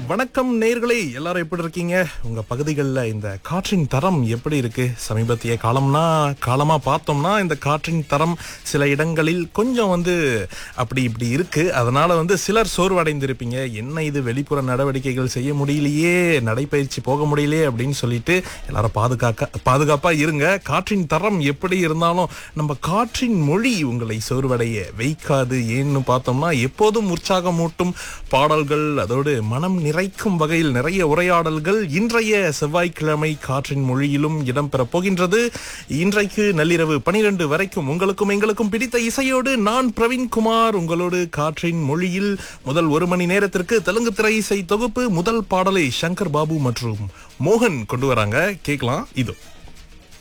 வணக்கம் நேர்களே எல்லாரும் எப்படி இருக்கீங்க உங்க பகுதிகளில் இந்த காற்றின் தரம் எப்படி இருக்கு சமீபத்திய காலம்னா காலமா பார்த்தோம்னா இந்த காற்றின் தரம் சில இடங்களில் கொஞ்சம் வந்து அப்படி இப்படி இருக்கு அதனால வந்து சிலர் சோர்வடைந்திருப்பீங்க என்ன இது வெளிப்புற நடவடிக்கைகள் செய்ய முடியலையே நடைப்பயிற்சி போக முடியலையே அப்படின்னு சொல்லிட்டு எல்லாரும் பாதுகாக்க பாதுகாப்பா இருங்க காற்றின் தரம் எப்படி இருந்தாலும் நம்ம காற்றின் மொழி உங்களை சோர்வடைய வைக்காது ஏன்னு பார்த்தோம்னா எப்போதும் உற்சாகமூட்டும் பாடல்கள் அதோடு மனம் நிறைக்கும் வகையில் நிறைய உரையாடல்கள் இன்றைய செவ்வாய்க்கிழமை காற்றின் மொழியிலும் இடம்பெற போகின்றது இன்றைக்கு நள்ளிரவு பனிரெண்டு வரைக்கும் உங்களுக்கும் எங்களுக்கும் பிடித்த இசையோடு நான் பிரவீன்குமார் உங்களோடு காற்றின் மொழியில் முதல் ஒரு மணி நேரத்திற்கு தெலுங்கு திரை இசை தொகுப்பு முதல் பாடலை சங்கர் பாபு மற்றும் மோகன் கொண்டு வராங்க கேட்கலாம் இதோ